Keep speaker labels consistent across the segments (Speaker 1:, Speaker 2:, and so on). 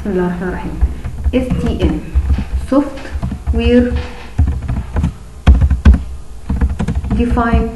Speaker 1: بسم الله الرحمن الرحيم STN Software Defined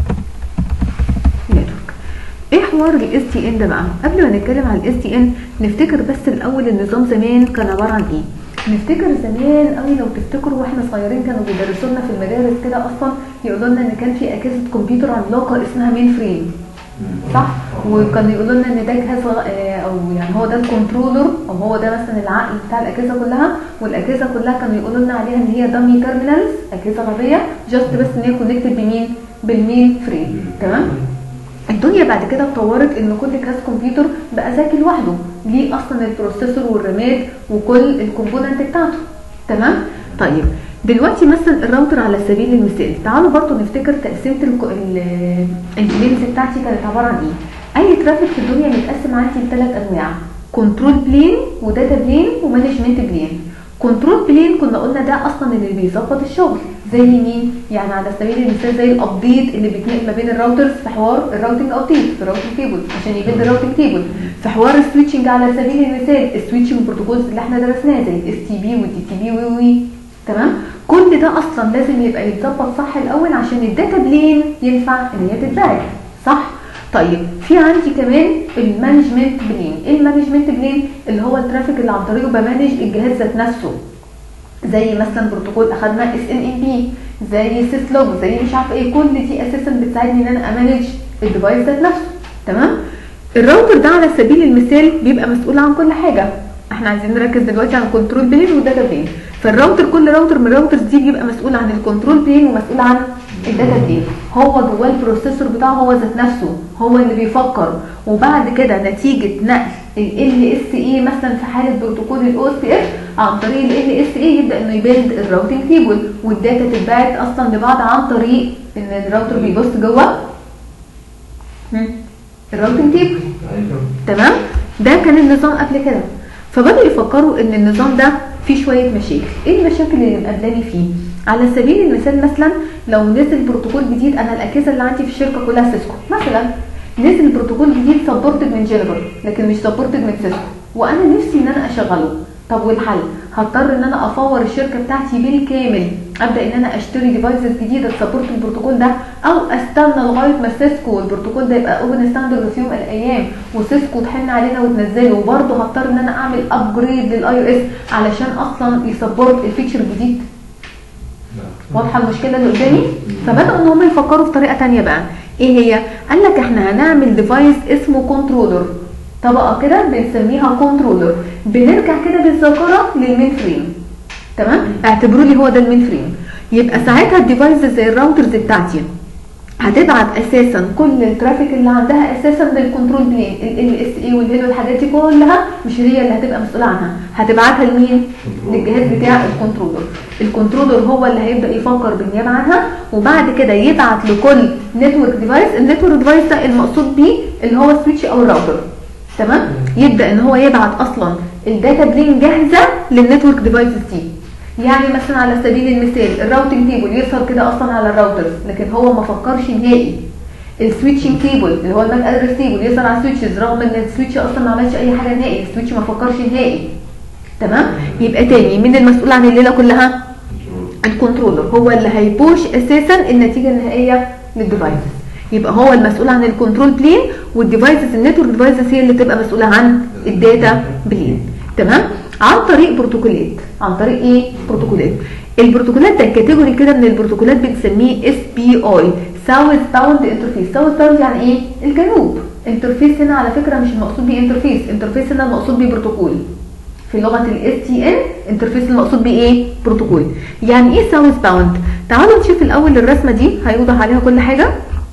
Speaker 1: Network ايه حوار ال STN ده بقى قبل ما نتكلم عن ال STN نفتكر بس الاول النظام زمان كان عباره عن ايه نفتكر زمان قوي لو تفتكروا واحنا صغيرين كانوا بيدرسوا لنا في المدارس كده اصلا يقولوا لنا ان كان في اجهزه كمبيوتر عملاقه اسمها مين فريم صح وكانوا يقولوا لنا ان ده جهاز غ- آه، او يعني هو ده الكنترولر او هو ده مثلا العقل بتاع الاجهزه كلها والاجهزه كلها كانوا يقولوا لنا عليها ان هي دامي تيرمينالز اجهزه غبيه جاست بس ان هي كونكتد بمين بالمين فريم تمام الدنيا بعد كده اتطورت ان كل جهاز كمبيوتر بقى ذكي لوحده ليه اصلا البروسيسور والرامات وكل الكومبوننت بتاعته تمام طيب دلوقتي مثلا الراوتر على سبيل المثال تعالوا برضو نفتكر تقسيمه الك- ال- البلينز بتاعتي كانت عباره عن ايه اي ترافيك في الدنيا متقسم عندي لثلاث انواع كنترول بلين وداتا بلين ومانجمنت بلين كنترول بلين كنا قلنا ده اصلا اللي بيظبط الشغل زي مين يعني على سبيل المثال زي الابديت اللي بيتنقل ما بين الراوترز في حوار الراوتنج ابديت في الراوتنج تيبل عشان يبيد الراوتنج تيبل في حوار السويتشنج على سبيل المثال السويتشنج بروتوكولز اللي احنا درسناها زي الاس تي بي والدي تي بي و و تمام كل ده اصلا لازم يبقى يتظبط صح الاول عشان الداتا بلين ينفع ان هي تتباعت صح طيب في عندي كمان المانجمنت بلين ايه المانجمنت بلين اللي هو الترافيك اللي عن طريقه بمانج الجهاز ذات نفسه زي مثلا بروتوكول اخدنا اس ان ام بي زي سيسلوج زي مش عارفه ايه كل دي اساسا بتساعدني ان انا امانج الديفايس ذات نفسه تمام الراوتر ده على سبيل المثال بيبقى مسؤول عن كل حاجه احنا عايزين نركز دلوقتي على الكنترول بلين والداتا بلين فالراوتر كل راوتر من الراوترز دي بيبقى مسؤول عن الكنترول بلين ومسؤول عن الداتا بلين هو جواه البروسيسور بتاعه هو ذات نفسه هو اللي بيفكر وبعد كده نتيجه نقل ال اس اي مثلا في حاله بروتوكول الاو اس بي اف عن طريق ال اس اي يبدا انه يبيلد الراوتنج تيبل والداتا تتبعت اصلا لبعض عن طريق ان الراوتر بيبص جوه هم، الراوتنج تيبل تمام ده كان النظام قبل كده فبدأوا يفكروا ان النظام ده فيه شوية مشاكل ايه المشاكل اللي مقابلاني فيه على سبيل المثال مثلا لو نزل بروتوكول جديد انا الاجهزه اللي عندي في الشركه كلها سيسكو مثلا نزل بروتوكول جديد سبورتد من جينيفر لكن مش سبورتد من سيسكو وانا نفسي ان انا اشغله طب والحل هضطر ان انا افور الشركه بتاعتي بالكامل ابدا ان انا اشتري ديفايسز جديده تسبورت البروتوكول ده او استنى لغايه ما سيسكو والبروتوكول ده يبقى اوبن ستاندرد في يوم من الايام وسيسكو تحن علينا وتنزله وبرضه هضطر ان انا اعمل ابجريد للاي او اس علشان اصلا يسبورت الفيتشر الجديد واضحه المشكله اللي قدامي فبداوا ان هم يفكروا في طريقه تانية بقى ايه هي قال لك احنا هنعمل ديفايس اسمه كنترولر طبقه كده بنسميها كنترولر بنرجع كده بالذاكره للمين فريم تمام اعتبروا لي هو ده المين فريم يبقى ساعتها الديفايسز زي الراوترز بتاعتي هتبعت اساسا كل الترافيك اللي عندها اساسا للكنترول بلين ال اس اي والهيل والحاجات دي كلها مش هي اللي هتبقى مسؤوله عنها هتبعتها لمين للجهاز بتاع الكنترولر الكنترولر هو اللي هيبدا يفكر بالنيابه عنها وبعد كده يبعت لكل نتورك ديفايس النتورك ديفايس ده المقصود بيه اللي هو السويتش او الراوتر تمام يبدا ان هو يبعت اصلا الداتا بلين جاهزه للنتورك ديفايسز دي يعني مثلا على سبيل المثال الراوتنج تيبل يظهر كده اصلا على الراوترز لكن هو ما فكرش نهائي السويتشنج تيبل اللي هو الماك ادرس تيبل يظهر على السويتشز رغم ان السويتش اصلا ما عملش اي حاجه نهائي السويتش ما فكرش نهائي تمام يبقى تاني مين المسؤول عن الليله كلها الكنترولر هو اللي هيبوش اساسا النتيجه النهائيه للديفايسز يبقى هو المسؤول عن الكنترول بلين والديفايسز النتورك ديفايسز هي اللي تبقى مسؤوله عن الداتا بلين تمام عن طريق بروتوكولات عن طريق ايه بروتوكولات البروتوكولات ده كاتيجوري كده من البروتوكولات بنسميه اس بي اي ساوث باوند انترفيس ساوث باوند يعني ايه الجنوب انترفيس هنا على فكره مش المقصود بيه انترفيس انترفيس هنا المقصود بيه بروتوكول في لغه الاس تي ان انترفيس المقصود بيه ايه بروتوكول يعني ايه ساوث باوند تعالوا نشوف الاول الرسمه دي هيوضح عليها كل حاجه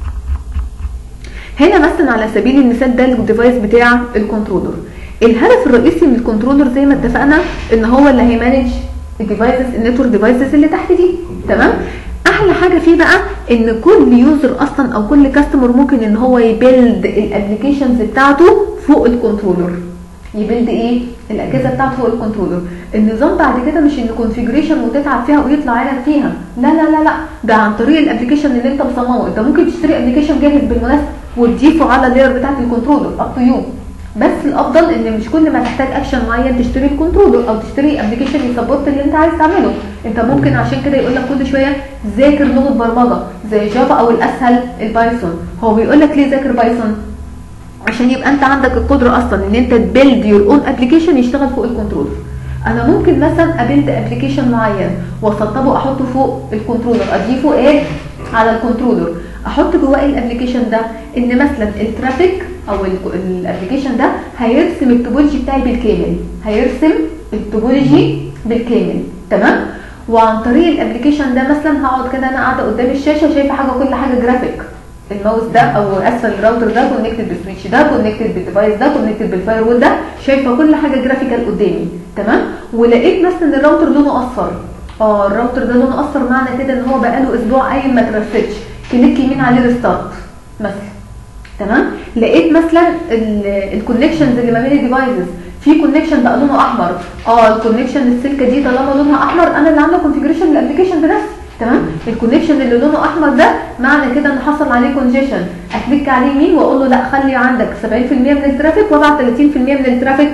Speaker 1: هنا مثلا على سبيل المثال ده الديفايس بتاع الكنترولر الهدف الرئيسي من الكنترولر زي ما اتفقنا ان هو اللي هيمانج الديفايسز النتورك ديفايسز اللي تحت دي تمام احلى حاجه فيه بقى ان كل يوزر اصلا او كل كاستمر ممكن ان هو يبيلد الابلكيشنز بتاعته فوق الكنترولر يبيلد ايه الاجهزه بتاعته فوق الكنترولر النظام بعد كده مش ان كونفيجريشن وتتعب فيها ويطلع عينك فيها لا لا لا لا ده عن طريق الابلكيشن اللي انت مصممه انت ممكن تشتري ابلكيشن جاهز بالمناسبه وتضيفه على اللاير بتاعت الكنترولر اب تو يو بس الافضل ان مش كل ما تحتاج اكشن معين تشتري الكنترولر او تشتري ابلكيشن يسبورت اللي انت عايز تعمله انت ممكن عشان كده يقول لك كل شويه ذاكر لغه برمجه زي جافا او الاسهل البايثون هو بيقول لك ليه ذاكر بايثون عشان يبقى انت عندك القدره اصلا ان انت تبيلد يور اون ابلكيشن يشتغل فوق الكنترولر انا ممكن مثلا ابيلد ابلكيشن معين واسطبه احطه فوق الكنترولر اضيفه ايه على الكنترولر احط جواه الابلكيشن ده ان مثلا الترافيك او الابلكيشن ده هيرسم التوبولوجي بتاعي بالكامل هيرسم التوبولوجي بالكامل تمام وعن طريق الابلكيشن ده مثلا هقعد كده انا قاعده قدام الشاشه شايفه حاجه كل حاجه جرافيك الماوس ده او اسفل الراوتر ده كونكتد بالسويتش ده كونكتد بالديفايس ده كونكتد بالفاير وول ده شايفه كل حاجه جرافيكال قدامي تمام ولقيت مثلا الراوتر لونه اصفر اه الراوتر ده لونه اصفر معنى كده ان هو بقاله اسبوع قايم ما ترستش كليك يمين عليه ريستارت مثلا تمام لقيت مثلا الكونكشنز اللي ما بين الديفايسز في كونكشن بقى لونه احمر اه الكونكشن السلكه دي طالما لونها احمر انا اللي عامله كونفيجريشن للابلكيشن بنفسي تمام الكونكشن اللي لونه احمر ده معنى كده ان حصل عليه كونجيشن اكليك عليه يمين واقول له لا خلي عندك 70% من الترافيك وابعت 30% من الترافيك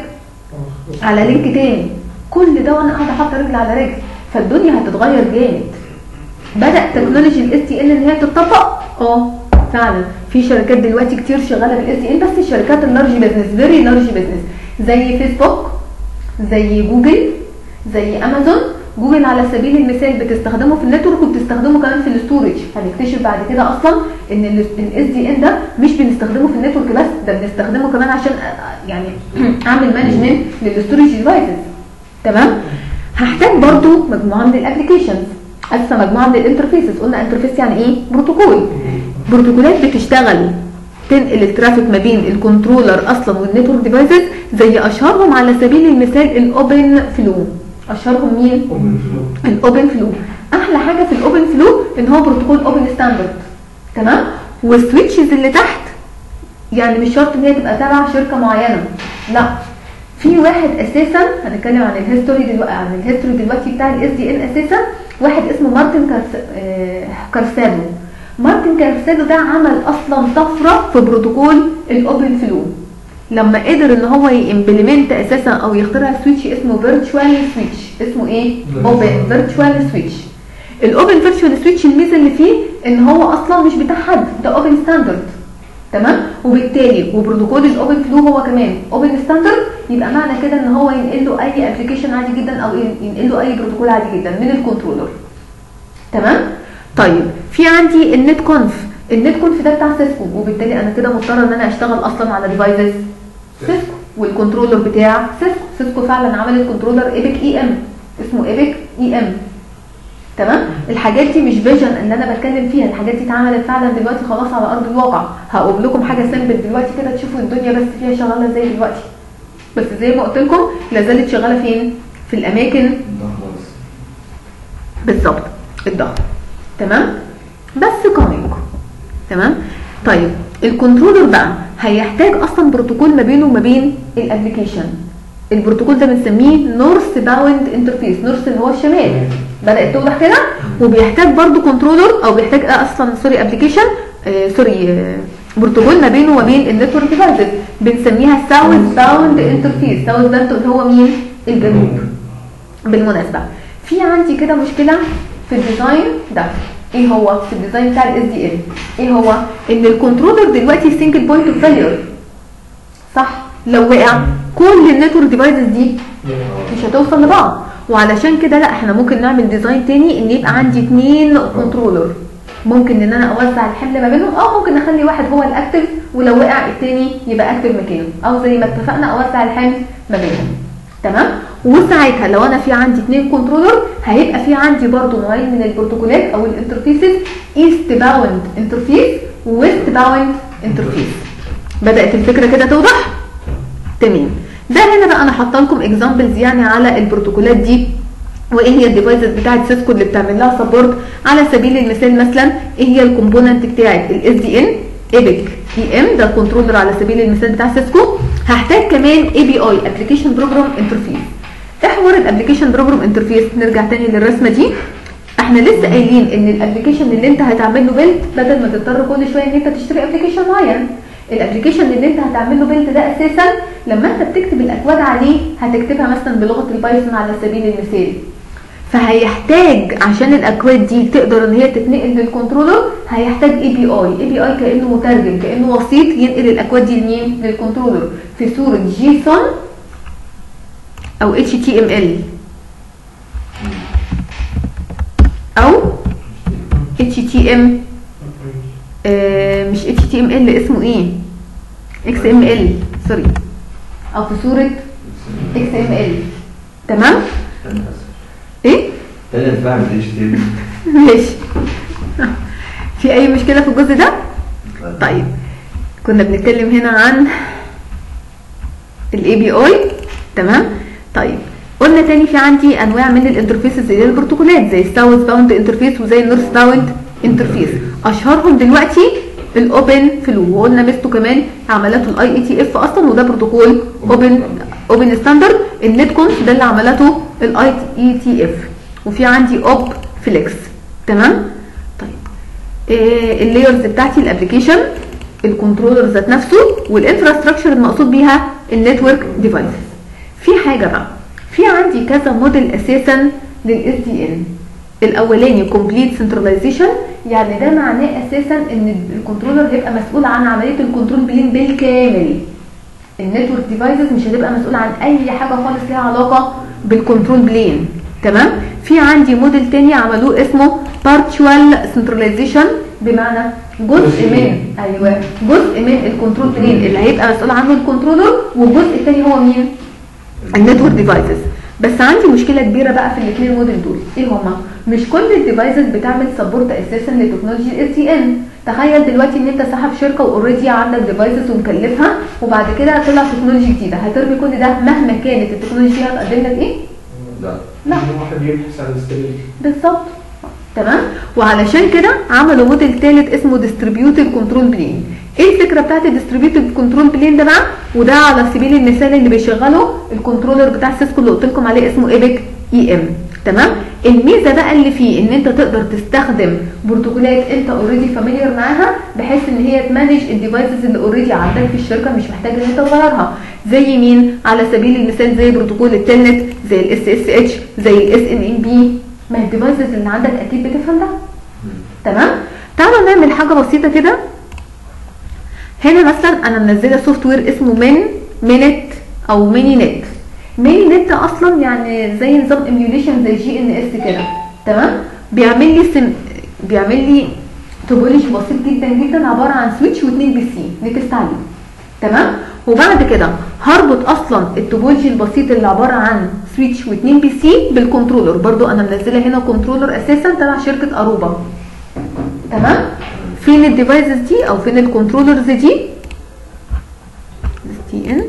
Speaker 1: على لينك تاني كل ده وانا قاعده حاطه رجل على رجل فالدنيا هتتغير جامد بدا تكنولوجي الاس تي ان ان هي تتطبق اه فعلا في شركات دلوقتي كتير شغاله بالاس تي ان بس الشركات اللارج بزنس فيري لارج بزنس زي فيسبوك زي جوجل زي امازون جوجل على سبيل المثال بتستخدمه في النتورك وبتستخدمه كمان في الاستورج هنكتشف بعد كده اصلا ان الاس دي ان ده مش بنستخدمه في النتورك بس ده بنستخدمه كمان عشان يعني اعمل مانجمنت للاستورج ديفايسز تمام هحتاج برضو مجموعه من الابلكيشنز اسا مجموعه من الانترفيسز قلنا انترفيس يعني ايه بروتوكول بروتوكولات بتشتغل تنقل الترافيك ما بين الكنترولر اصلا والنتورك ديفايسز زي اشهرهم على سبيل المثال الاوبن فلو اشهرهم مين الاوبن فلو احلى حاجه في الاوبن فلو ان هو بروتوكول اوبن ستاندرد تمام والسويتشز اللي تحت يعني مش شرط ان هي تبقى تبع شركه معينه لا في واحد اساسا هنتكلم عن الهيستوري دلوقتي عن الهيستوري دلوقتي بتاع الاس دي ان اساسا واحد اسمه مارتن كارس... آه... كارسادو مارتن كارسادو ده عمل اصلا طفره في بروتوكول الاوبن فلو لما قدر ان هو يمبلمنت اساسا او يخترع سويتش اسمه فيرتشوال سويتش اسمه ايه اوبن فيرتشوال سويتش الاوبن فيرتشوال سويتش الميزه اللي فيه ان هو اصلا مش بتاع حد ده اوبن ستاندرد تمام وبالتالي وبروتوكول الاوبن فلو هو كمان اوبن ستاندرد يبقى معنى كده ان هو ينقل له اي ابلكيشن عادي جدا او ينقل له اي بروتوكول عادي جدا من الكنترولر تمام طيب في عندي النت كونف النت كونف ده بتاع سيسكو وبالتالي انا كده مضطره ان انا اشتغل اصلا على ديفايسز سيسكو والكنترولر بتاع سيسكو سيسكو فعلا عملت كنترولر ايبك اي ام اسمه ايبك اي ام تمام الحاجات دي مش فيجن اللي انا بتكلم فيها الحاجات دي اتعملت فعلا دلوقتي خلاص على ارض الواقع هقول لكم حاجه سامبل دلوقتي كده تشوفوا الدنيا بس فيها شغاله ازاي دلوقتي بس زي ما قلت لكم لا زالت شغاله فين في الاماكن بالظبط الظهر تمام بس كومينج تمام طيب الكنترولر بقى هيحتاج اصلا بروتوكول ما بينه وما بين الابلكيشن البروتوكول ده بنسميه نورث باوند انترفيس نورث اللي هو الشمال بدات توضح كده وبيحتاج برضو كنترولر او بيحتاج اصلا سوري ابلكيشن آه سوري آه بروتوكول ما بينه وما بين النتورك ديفايسز بنسميها ساوث باوند انترفيس ساوث باوند اللي هو مين الجنوب بالمناسبه في عندي كده مشكله في الديزاين ده ايه هو في الديزاين بتاع الاس دي ان ايه هو ان الكنترولر دلوقتي سنجل بوينت اوف فيلير صح لو وقع كل النتورك ديفايسز دي مش هتوصل لبعض وعلشان كده لا احنا ممكن نعمل ديزاين تاني ان يبقى عندي اتنين كنترولر ممكن ان انا اوزع الحمل ما بينهم او ممكن اخلي واحد هو الاكتف ولو وقع التاني يبقى اكتف مكانه او زي ما اتفقنا اوزع الحمل ما بينهم تمام وساعتها لو انا في عندي اتنين كنترولر هيبقى في عندي برضو نوعين من البروتوكولات او الانترفيسز ايست باوند انترفيس وويست باوند انترفيس بدات الفكره كده توضح تمام ده هنا بقى انا حاطه لكم اكزامبلز يعني على البروتوكولات دي وايه هي الديفايسز بتاعه سيسكو اللي بتعمل لها سبورت على سبيل المثال مثلا ايه هي الكومبوننت بتاعه الاس دي ان ايبك اي ام ده الكنترولر على سبيل المثال بتاع سيسكو هحتاج كمان اي بي اي ابلكيشن بروجرام انترفيس ايه حوار الابلكيشن بروجرام انترفيس نرجع تاني للرسمه دي احنا لسه قايلين ان الابلكيشن اللي انت هتعمل له بيلد بدل ما تضطر كل شويه ان انت تشتري ابلكيشن معين الابلكيشن اللي انت هتعمل له بيلد ده اساسا لما انت بتكتب الاكواد عليه هتكتبها مثلا بلغه البايثون على سبيل المثال فهيحتاج عشان الاكواد دي تقدر ان هي تتنقل للكنترولر هيحتاج اي بي اي اي بي اي كانه مترجم كانه وسيط ينقل الاكواد دي لمين للكنترولر في صوره جيسون او اتش تي ام ال او اتش تي ام مش اتش تي ام ال اسمه ايه اكس ام ال سوري او في صوره اكس ام ال تمام ايه
Speaker 2: تاني فاهم اتش تي
Speaker 1: ماشي في اي مشكله في الجزء ده طيب كنا بنتكلم هنا عن الاي بي اي تمام طيب قلنا تاني في عندي انواع من الانترفيسز زي البروتوكولات زي الساوث باوند انترفيس وزي النورث باوند انترفيس اشهرهم دلوقتي الاوبن فلو وقلنا ميزته كمان عملته الاي اي تي اف اصلا وده بروتوكول اوبن اوبن ستاندرد النت كونف ده اللي عملته الاي اي تي اف وفي عندي اوب فليكس تمام طيب إيه اللايرز بتاعتي الابلكيشن الكنترولر ذات نفسه والانفراستراكشر المقصود بيها النتورك ديفايسز في حاجه بقى في عندي كذا موديل اساسا للاس دي ان الاولاني كومبليت سنتراليزيشن يعني ده معناه اساسا ان الكنترولر هيبقى مسؤول عن عمليه الكنترول بلين بالكامل النتورك ديفايسز مش هتبقى مسؤول عن اي حاجه خالص ليها علاقه بالكنترول بلين تمام في عندي موديل تاني عملوه اسمه بارتشوال سنتراليزيشن بمعنى جزء من ايوه جزء من الكنترول بلين اللي هيبقى مسؤول عنه الكنترولر والجزء الثاني هو مين النتورك ديفايسز بس عندي مشكله كبيره بقى في الاثنين موديل دول ايه هما مش كل الديفايسز بتعمل سبورت اساسا لتكنولوجيا الاس تي ان تخيل دلوقتي ان انت صاحب شركه واوريدي عندك ديفايسز ومكلفها وبعد كده طلع تكنولوجي جديده هترمي كل ده مهما كانت التكنولوجيا دي هتقدم لك ايه
Speaker 2: لا
Speaker 1: لا
Speaker 3: واحد يبحث عن استبيل
Speaker 1: بالظبط تمام وعلشان كده عملوا موديل ثالث اسمه ديستريبيوتد كنترول بلين ايه الفكره بتاعت الديستريبيوتد كنترول بلين ده بقى وده على سبيل المثال اللي بيشغله الكنترولر بتاع سيسكو اللي قلت لكم عليه اسمه ايبك اي ام تمام الميزه بقى اللي فيه ان انت تقدر تستخدم بروتوكولات انت اوريدي فاميليار معاها بحيث ان هي تمانج الديفايسز اللي اوريدي عندك في الشركه مش محتاج ان انت تغيرها زي مين على سبيل المثال زي بروتوكول التلنت زي الاس اس اتش زي الاس ان ام بي ما هي الديفايسز اللي عندك اكيد بتفهم ده تمام تعالوا نعمل حاجه بسيطه كده هنا مثلا انا منزله سوفت وير اسمه من مينت او ميني نت ميني نت اصلا يعني زي نظام ايميوليشن زي جي ان اس كده تمام بيعمل لي سم... بيعمل لي توبولوجي بسيط جدا جدا عباره عن سويتش واثنين بي سي نكست عليه تمام وبعد كده هربط اصلا التوبولوجي البسيط اللي عباره عن سويتش واثنين بي سي بالكنترولر برضو انا منزله هنا كنترولر اساسا تبع شركه اروبا تمام فين الديفايسز دي او فين الكنترولرز دي اس تي ان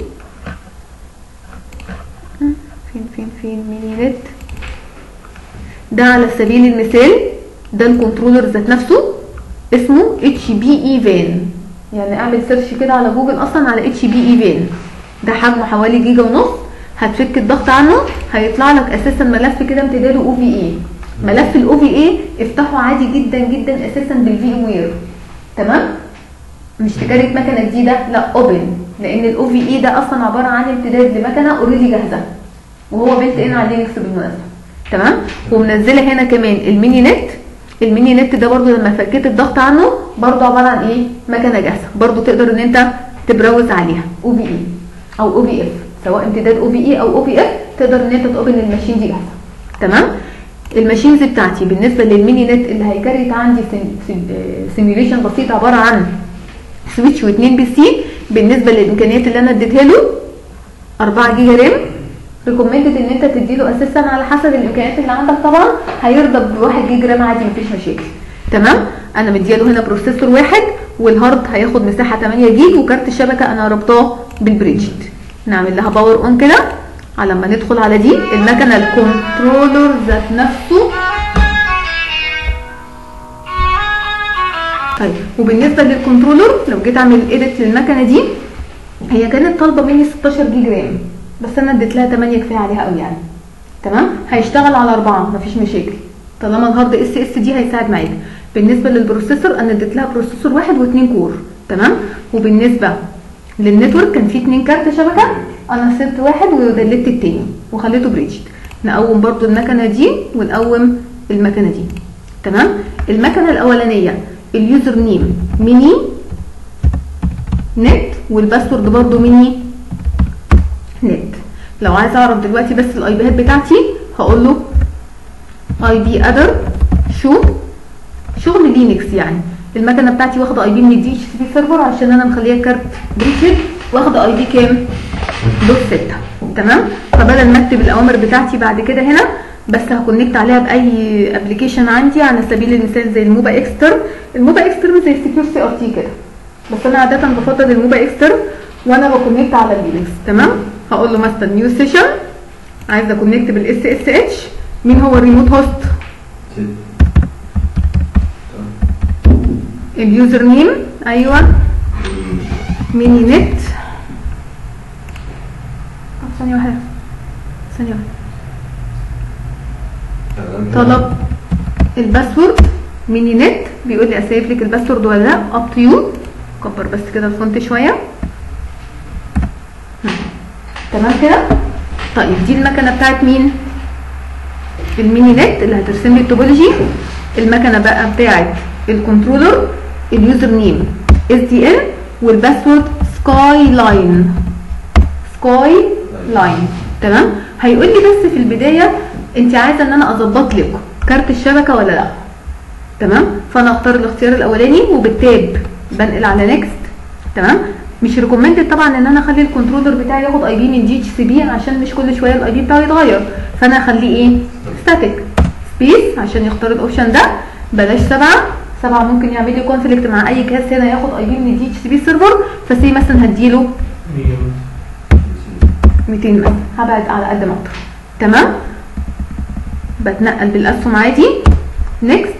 Speaker 1: فين فين فين ميني نت ده على سبيل المثال ده الكنترولر ذات نفسه اسمه اتش بي اي فان يعني اعمل سيرش كده على جوجل اصلا على اتش بي اي فان ده حجمه حوالي جيجا ونص هتفك الضغط عنه هيطلع لك اساسا ملف كده امتداده او في اي ملف الاو في اي افتحه عادي جدا جدا اساسا بالفي وير تمام مش تكريت مكنه جديده لا اوبن لان الاو في اي ده اصلا عباره عن امتداد لمكنه اوريدي جاهزه وهو بيلت ان على لينكس بالمناسبه تمام ومنزله هنا كمان الميني نت الميني نت ده برضو لما فكيت الضغط عنه برضو عباره عن ايه مكنه جاهزه برضو تقدر ان انت تبراوز عليها او في اي او او في اف سواء امتداد او في اي او او في اف تقدر ان انت تقبل الماشين دي جاهزه تمام الماشينز بتاعتي بالنسبه للميني نت اللي هيكريت عندي سيميوليشن بسيط عباره عن سويتش و2 بي سي بالنسبه للامكانيات اللي انا اديتها له 4 جيجا رام ريكومندد ان انت تديله اساسا على حسب الامكانيات اللي عندك طبعا هيرضى ب 1 جيجا رام عادي مفيش مشاكل تمام انا مدياله هنا بروسيسور واحد والهارد هياخد مساحه 8 جيج وكارت الشبكه انا ربطاه بالبريدجت نعمل لها باور اون كده على ما ندخل على دي المكنه الكنترولر ذات نفسه طيب وبالنسبه للكنترولر لو جيت اعمل ايديت للمكنه دي هي كانت طالبه مني 16 جيجا رام بس انا اديت لها 8 كفايه عليها قوي يعني تمام هيشتغل على أربعة مفيش مشاكل طالما الهارد اس اس دي هيساعد معاك بالنسبه للبروسيسور انا اديت لها بروسيسور واحد واثنين كور تمام وبالنسبه للنتورك كان في اتنين كارت شبكه انا سبت واحد ودلت التاني وخليته بريدجد نقوم برضو المكنه دي ونقوم المكنه دي تمام المكنه الاولانيه اليوزر نيم ميني نت والباسورد برضو ميني نت لو عايز اعرف دلوقتي بس الاي بيات بتاعتي هقول له اي بي ادر شو شغل لينكس يعني المكنه بتاعتي واخده اي بي من الدي اتش سي بي سيرفر عشان انا مخليها كارت بريتشد واخده اي بي كام دوت 6 تمام فبدل ما اكتب الاوامر بتاعتي بعد كده هنا بس هكونكت عليها باي ابلكيشن عندي على سبيل المثال زي الموبا اكستر الموبا اكستر زي السكيور سي ار تي كده بس انا عاده بفضل الموبا اكستر وانا بكونكت على اللينكس تمام هقول له مثلا نيو سيشن عايزه اكونكت بالاس اس اتش مين هو الريموت هوست
Speaker 2: ست
Speaker 1: اليوزر نيم ايوه ميني نت طب ثانيه واحده ثانيه واحده طلب الباسورد ميني نت بيقول لي اسيب لك الباسورد ولا لا اب تو يو كبر بس كده الفونت شويه تمام كده طيب دي المكنه بتاعت مين الميني نت اللي هترسم لي التوبولوجي المكنه بقى بتاعت الكنترولر اليوزر نيم اس دي ان والباسورد سكاي لاين سكاي لاين تمام هيقول لي بس في البدايه انت عايزه ان انا اظبط لك كارت الشبكه ولا لا تمام فانا اختار الاختيار الاولاني وبالتاب بنقل على نيكست تمام مش ريكومندد طبعا ان انا اخلي الكنترولر بتاعي ياخد اي بي من جي اتش سي بي عشان مش كل شويه الاي بي بتاعه يتغير فانا اخليه ايه ستاتيك سبيس عشان يختار الاوبشن ده بلاش سبعه سبعه ممكن يعمل لي كونفليكت مع اي جهاز هنا ياخد اي بي من الجي اتش سي بي سيرفر فسي مثلا هديله 200 مثلا هبعد على قد ما اقدر تمام بتنقل بالاسهم عادي نيكست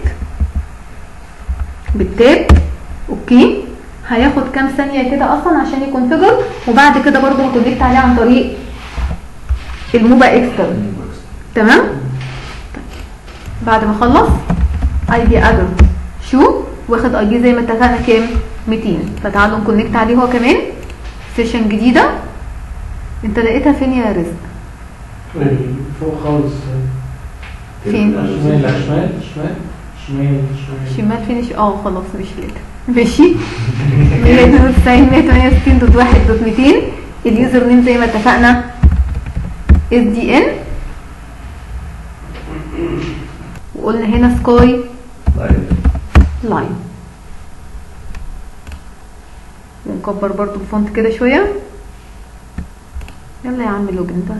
Speaker 1: بالتاب اوكي هياخد كام ثانيه كده اصلا عشان يكونفيجر وبعد كده برضه هكونكت عليه عن طريق الموبا اكستر تمام طيب. بعد ما اخلص اي بي ادر شو واخد اي بي زي ما اتفقنا كام 200 فتعالوا نكونكت عليه هو كمان سيشن جديده انت لقيتها فين يا رزق
Speaker 3: فوق خالص
Speaker 1: فين؟
Speaker 3: شمال لا شمال شمال شمال شمال
Speaker 1: شمال فين ش- اه خلاص مش لقيتها ماشي 192 168 دوت 1 دوت 200 اليوزر نيم زي ما اتفقنا اس دي ان وقلنا هنا سكاي لاين ونكبر برضو الفونت كده شويه يلا يا عم لوجن بقى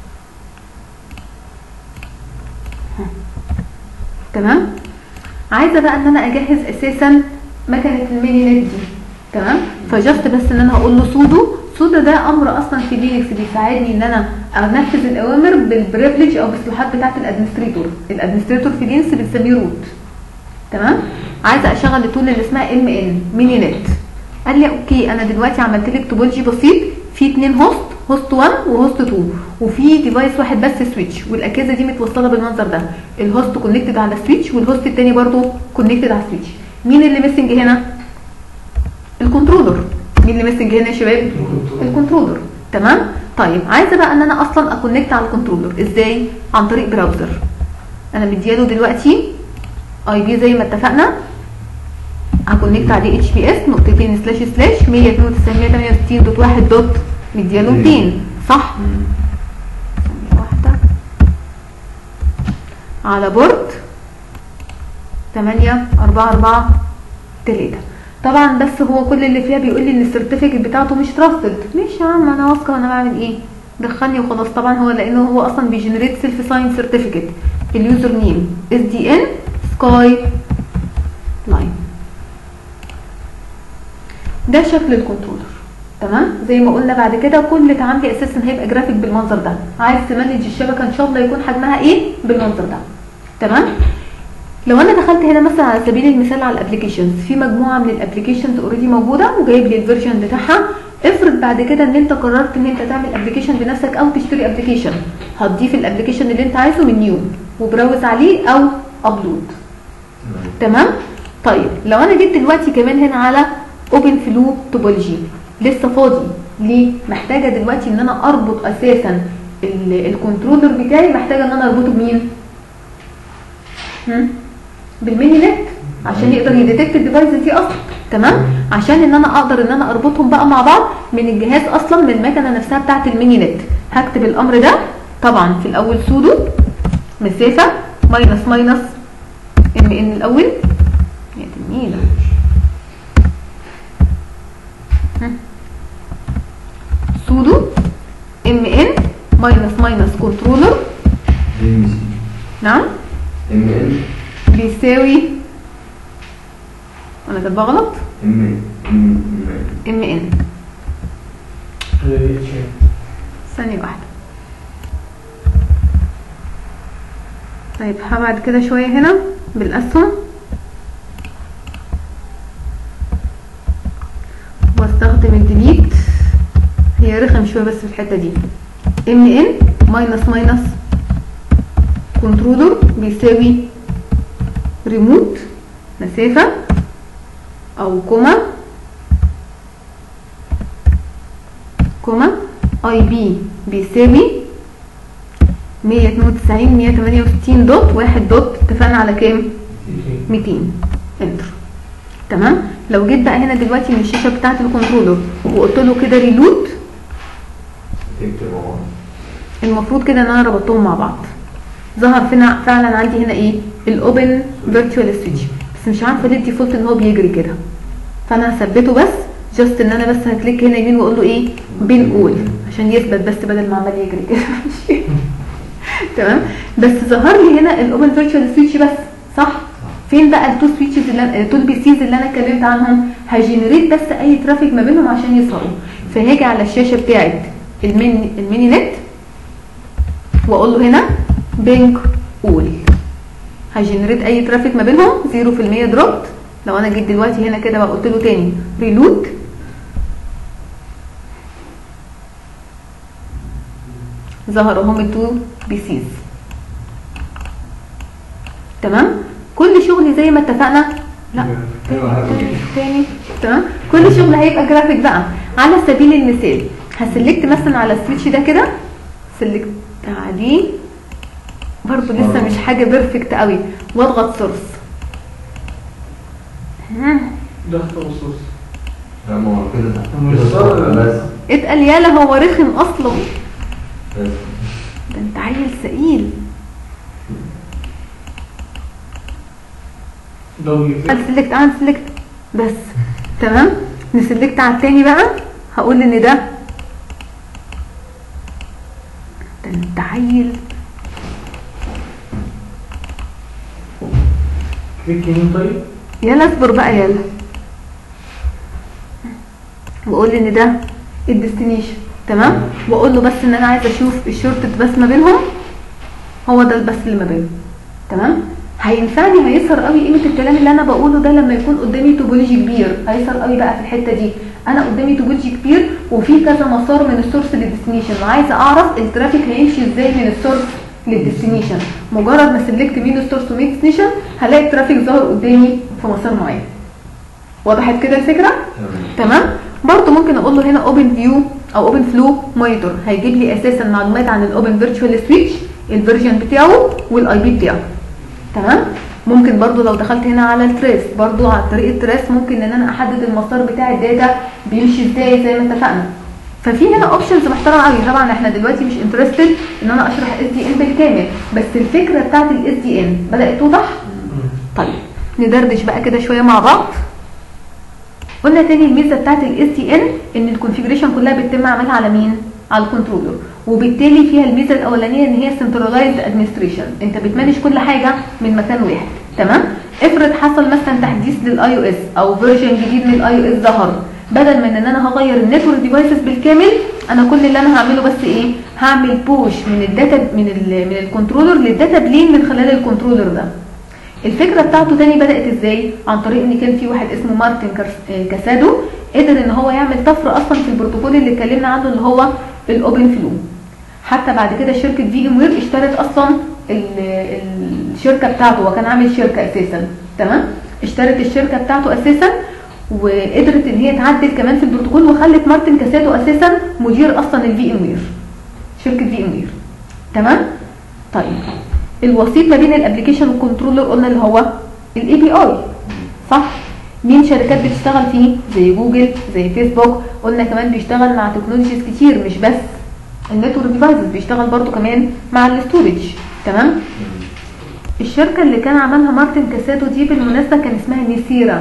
Speaker 1: ها. تمام عايزه بقى ان انا اجهز اساسا مكنه الميني نت دي تمام فجست بس ان انا هقول له سودو سودو ده امر اصلا في لينكس بيساعدني ان انا انفذ الاوامر بالبريفليج او بالصلاحات بتاعه الادمنستريتور الادمنستريتور في لينكس بنسميه روت تمام عايزه اشغل التول اللي اسمها ام ان ميني نت قال لي اوكي انا دلوقتي عملت لك توبولوجي بسيط في اتنين هوست هوست 1 وهوست 2 وفي ديفايس واحد بس سويتش والاجهزه دي متوصله بالمنظر ده الهوست كونكتد على سويتش والهوست التاني برضو كونكتد على سويتش مين اللي ميسنج هنا الكنترولر مين اللي ميسنج هنا يا شباب الكنترولر تمام طيب عايزه بقى ان انا اصلا اكونكت على الكنترولر ازاي عن طريق براوزر انا مدياله دلوقتي اي بي زي ما اتفقنا هكونكت عليه اتش بي اس نقطتين سلاش سلاش 192 دوت 1 دوت مدياله 200 صح ثانية واحدة على بورد 8 4 4 3 طبعا بس هو كل اللي فيها بيقول لي ان السيرتيفيكت بتاعته مش تراستد ماشي يا عم انا واثقه انا بعمل ايه دخلني وخلاص طبعا هو لانه هو اصلا بيجنريت سيلف ساين سيرتيفيكت اليوزر نيم اس دي ان سكاي لاين ده شكل الكنترولر تمام زي ما قلنا بعد كده كل تعاملي اساسا هيبقى جرافيك بالمنظر ده عايز تمانج الشبكه ان شاء الله يكون حجمها ايه بالمنظر ده تمام لو انا دخلت هنا مثلا على سبيل المثال على الابلكيشنز في مجموعه من الابلكيشنز اوريدي موجوده وجايب لي الفيرجن بتاعها افرض بعد كده ان انت قررت ان انت تعمل ابلكيشن بنفسك او تشتري ابلكيشن هتضيف الابلكيشن اللي انت عايزه من نيو وبراوز عليه او ابلود تمام طيب لو انا جيت دلوقتي كمان هنا على اوبن فلو توبولوجي لسه فاضي ليه محتاجه دلوقتي ان انا اربط اساسا ال- الكنترولر بتاعي محتاجه ان انا اربطه بمين هم؟ بالميني نت عشان يقدر يديتكت الديفايس دي اصلا تمام عشان ان انا اقدر ان انا اربطهم بقى مع بعض من الجهاز اصلا من المكنه نفسها بتاعه الميني نت هكتب الامر ده طبعا في الاول سودو مسافه ماينس ماينس ام ان الاول يا تنيله سودو ام ان ماينس ماينس كنترولر
Speaker 2: ام سي
Speaker 1: نعم
Speaker 2: ام ان
Speaker 1: بيساوي انا كاتبه غلط
Speaker 2: ام ام
Speaker 1: ام ان
Speaker 3: غير اتش ام
Speaker 1: ثانية واحدة طيب هبعد كده شوية هنا بالأسهم واستخدم الديليت هي رخم شوية بس في الحتة دي ام ان ماينس ماينس كنترولر بيساوي ريموت مسافة او كوما كوما اي بي بيساوي 192 168 دوت واحد دوت اتفقنا على كام 200 انتر تمام لو جيت بقى هنا دلوقتي من الشاشه بتاعه الكنترولر وقلت له كده ريلوت
Speaker 2: اكتب اهو
Speaker 1: المفروض كده ان انا ربطتهم مع بعض ظهر فينا فعلا عندي هنا ايه الاوبن فيرتشوال سويتش بس مش عارفه ليه الديفولت ان هو بيجري كده فانا هثبته بس جاست ان انا بس هكليك هنا يمين واقول له ايه بين اول عشان يثبت بس بدل ما عمال يجري كده تمام بس ظهر لي هنا الاوبن فيرتشوال سويتش بس صح فين بقى التو سويتشز اللي انا التو بي سيز اللي انا اتكلمت عنهم هجنريت بس اي ترافيك ما بينهم عشان يظهروا فهاجي على الشاشه بتاعت الميني الميني نت واقول له هنا بينج اول هجنريت اي ترافيك ما بينهم 0% دروبت لو انا جيت دلوقتي هنا كده بقى قلت له تاني ريلود ظهروا هم التو بي سيز تمام كل شغل زي ما اتفقنا لا
Speaker 2: ايوه
Speaker 1: تاني تاني تمام كل شغل هيبقى جرافيك بقى على سبيل المثال هسلكت مثلا على السويتش ده كده سلكت عليه برضه لسه مش حاجه بيرفكت قوي واضغط سورس
Speaker 3: ده تخصص
Speaker 2: لا ما هو كده
Speaker 3: مش
Speaker 2: كده
Speaker 3: صار.
Speaker 2: بس
Speaker 1: اتقل يالا هو رخم اصلا
Speaker 2: بس
Speaker 1: ده انت عيل ثقيل
Speaker 3: دبليو
Speaker 1: انا سلكت انا سلكت بس تمام نسلكت على التاني بقى هقول ان ده ده انت عيل
Speaker 3: كليك يمين طيب
Speaker 1: يلا اصبر بقى يلا واقول ان ده الديستنيشن تمام واقول له بس ان انا عايزه اشوف الشورت بس ما بينهم هو ده البس اللي ما بينهم تمام هينفعني هيظهر قوي قيمه الكلام اللي انا بقوله ده لما يكون قدامي توبولوجي كبير هيظهر قوي بقى في الحته دي انا قدامي توبولوجي كبير وفي كذا مسار من السورس للديستنيشن وعايزه اعرف الترافيك هيمشي ازاي من السورس للديستنيشن مجرد ما سلكت مين السورس ومين الديستنيشن هلاقي الترافيك ظهر قدامي في مسار معين وضحت كده الفكره
Speaker 2: تمام
Speaker 1: تمام برضو ممكن اقول له هنا اوبن فيو او اوبن فلو مونيتور هيجيب لي اساسا معلومات عن الاوبن فيرتشوال سويتش الفيرجن بتاعه والاي بي بتاعه تمام ممكن برضو لو دخلت هنا على التريس برضو على طريق التريس ممكن ان انا احدد المسار بتاع الداتا بيمشي ازاي زي ما اتفقنا ففي هنا اوبشنز محترمه قوي طبعا احنا دلوقتي مش انترستد ان انا اشرح اس دي ان بالكامل بس الفكره بتاعت الاس دي ان بدات توضح طيب ندردش بقى كده شويه مع بعض قلنا تاني الميزه بتاعت الاس تي ان ان الكونفيجريشن كلها بيتم عملها على مين على الكنترولر وبالتالي فيها الميزه الاولانيه ان هي سنترلايزد ادمنستريشن انت بتمانج كل حاجه من مكان واحد تمام افرض حصل مثلا تحديث للاي او اس او فيرجن جديد من الاي او اس ظهر بدل من ان انا هغير النتورك ديفايسز بالكامل انا كل اللي انا هعمله بس ايه هعمل بوش من الداتا من ال من الكنترولر للداتا بلين من خلال الكنترولر ده الفكره بتاعته تاني بدات ازاي عن طريق ان كان في واحد اسمه مارتن كارس- آه، كاسادو قدر ان هو يعمل طفره اصلا في البروتوكول اللي اتكلمنا عنه اللي هو الاوبن فلو حتى بعد كده شركه في ام وير اشترت اصلا ال- الشركه بتاعته هو كان عامل شركه اساسا تمام اشترت الشركه بتاعته اساسا وقدرت ان هي تعدل كمان في البروتوكول وخلت مارتن كاساتو اساسا مدير اصلا الفي ام وير شركه في ام وير تمام طيب الوسيط ما بين الابلكيشن والكنترولر قلنا اللي هو الاي بي اي صح مين شركات بتشتغل فيه زي جوجل زي فيسبوك قلنا كمان بيشتغل مع تكنولوجيز كتير مش بس النتورك ديفايسز بيشتغل برضو كمان مع الاستورج تمام الشركة اللي كان عملها مارتن كاساتو دي بالمناسبة كان اسمها نيسيرا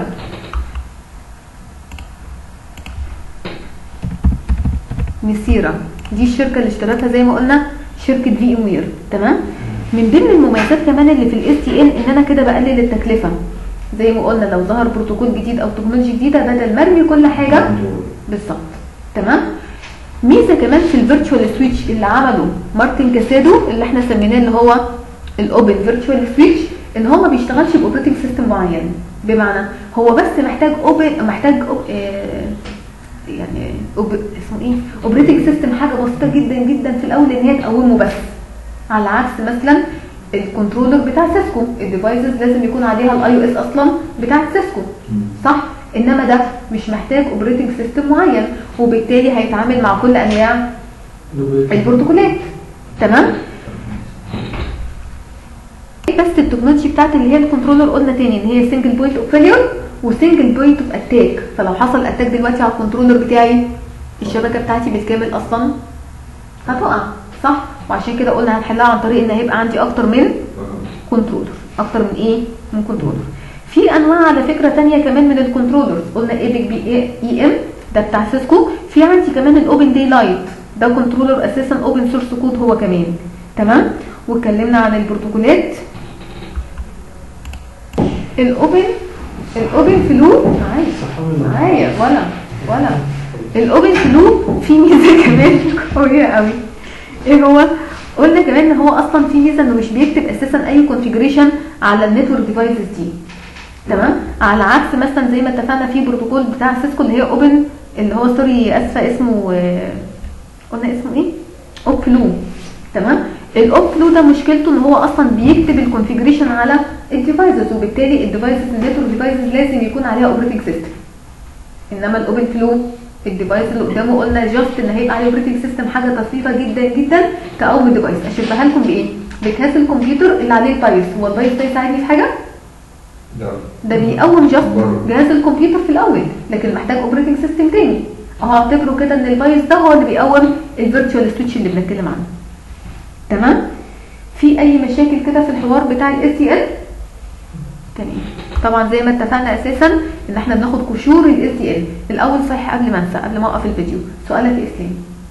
Speaker 1: نيسيرا دي الشركة اللي اشترتها زي ما قلنا شركة في ام وير تمام من ضمن المميزات كمان اللي في الاس تي ان ان انا كده بقلل التكلفة زي ما قلنا لو ظهر بروتوكول جديد او تكنولوجيا جديدة بدل ما ارمي كل حاجة بالظبط تمام ميزه كمان في الفيرتشوال سويتش اللي عمله مارتن كاسادو اللي احنا سميناه اللي هو الاوبن فيرتشوال سويتش ان هو ما بيشتغلش باوبريتنج سيستم معين بمعنى هو بس محتاج اوبن محتاج أوب... آه يعني أوب... اسمه ايه اوبريتنج سيستم حاجه بسيطه جدا جدا في الاول ان هي تقومه بس على عكس مثلا الكنترولر بتاع سيسكو الديفايسز لازم يكون عليها الاي او اس اصلا بتاع سيسكو صح انما ده مش محتاج اوبريتنج سيستم معين وبالتالي هيتعامل مع كل انواع البروتوكولات تمام بس التكنولوجي بتاعت اللي هي الكنترولر قلنا تاني ان هي سنجل بوينت اوف فيلير وسنجل بوينت اوف اتاك فلو حصل اتاك دلوقتي على الكنترولر بتاعي الشبكه بتاعتي بالكامل اصلا هتقع صح وعشان كده قلنا هنحلها عن طريق ان هيبقى عندي اكتر من كنترولر اكتر من ايه من كنترولر في انواع على فكره تانية كمان من الكنترولرز قلنا ايبك بي اي ام ده بتاع سيسكو في عندي كمان الاوبن داي لايت ده كنترولر اساسا اوبن سورس كود هو كمان تمام واتكلمنا عن البروتوكولات الاوبن الاوبن فلو معايا معايا ولا ولا الاوبن فلو في ميزه كمان قويه قوي ايه هو قلنا كمان ان هو اصلا في ميزه انه مش بيكتب اساسا اي كونفيجريشن على النتورك ديفايسز دي تمام على عكس مثلا زي ما اتفقنا في بروتوكول بتاع سيسكو اللي هي اوبن اللي هو سوري اسفه اسمه آه، قلنا اسمه ايه اوب فلو تمام الاوب فلو ده مشكلته ان هو اصلا بيكتب الكونفيجريشن على الديفايسز وبالتالي الديفايسز النتورك ديفايسز لازم يكون عليها اوبريتنج سيستم انما الاوبن فلو الديفايس اللي قدامه قلنا جاست ان هيبقى عليه اوبريتنج سيستم حاجه بسيطه جدا جدا تقوم الديفايس اشبهها لكم بايه بجهاز الكمبيوتر اللي عليه البايس هو البايس ده يساعدني في حاجه
Speaker 2: لا
Speaker 1: ده بيقوم جاست
Speaker 2: بره.
Speaker 1: جهاز الكمبيوتر في الاول لكن محتاج اوبريتنج سيستم تاني اهو اعتبروا كده ان البايس ده هو اللي بيقوم الفيرتشوال سويتش اللي بنتكلم عنه تمام في اي مشاكل كده في الحوار بتاع الاس تي ال تمام طبعا زي ما اتفقنا اساسا ان احنا بناخد قشور الاس تي ال الاول صحيح قبل ما انسى قبل ما اوقف الفيديو سؤالك يا اسلام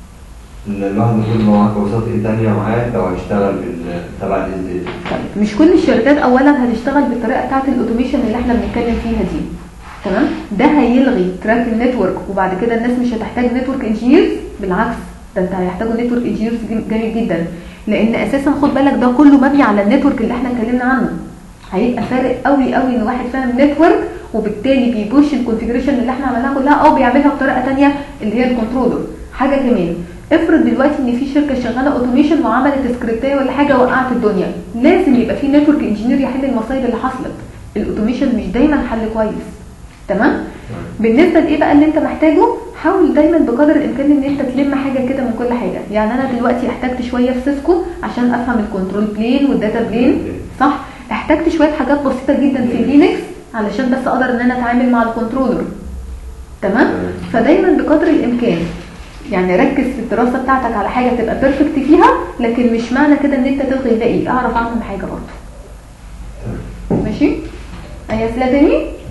Speaker 2: ان الواحد المفروض إن هو معاه كورسات ايه تانية معاه لو هيشتغل بال- تبع الاس
Speaker 1: طيب مش كل الشركات اولا هتشتغل بالطريقه بتاعه الاوتوميشن اللي احنا بنتكلم فيها دي تمام ده هيلغي تراك النتورك وبعد كده الناس مش هتحتاج نتورك انجينيرز بالعكس ده انت هيحتاجوا نتورك انجينيرز جامد جدا لان اساسا خد بالك ده كله مبني على النتورك اللي احنا اتكلمنا عنه هيبقى فارق قوي قوي ان واحد فاهم نتورك وبالتالي بيبوش الكونفيجريشن اللي احنا عملناها كلها او بيعملها بطريقه تانية اللي هي الكنترولر حاجه كمان افرض دلوقتي ان في شركه شغاله اوتوميشن وعملت سكريبتايه ولا حاجه وقعت الدنيا لازم يبقى في نتورك انجينير يحل المصايب اللي حصلت الاوتوميشن مش دايما حل كويس تمام بالنسبه لايه بقى اللي انت محتاجه حاول دايما بقدر الامكان ان انت تلم حاجه كده من كل حاجه يعني انا دلوقتي احتجت شويه في سيسكو عشان افهم الكنترول بلين والداتا بلين صح احتجت شويه حاجات بسيطه جدا في اللينكس علشان بس اقدر ان انا اتعامل مع الكنترولر تمام فدايما بقدر الامكان يعني ركز في الدراسه بتاعتك على حاجه تبقى بيرفكت فيها لكن مش معنى كده ان انت تلغي الباقي اعرف عنهم حاجه برضه ماشي اي اسئله تاني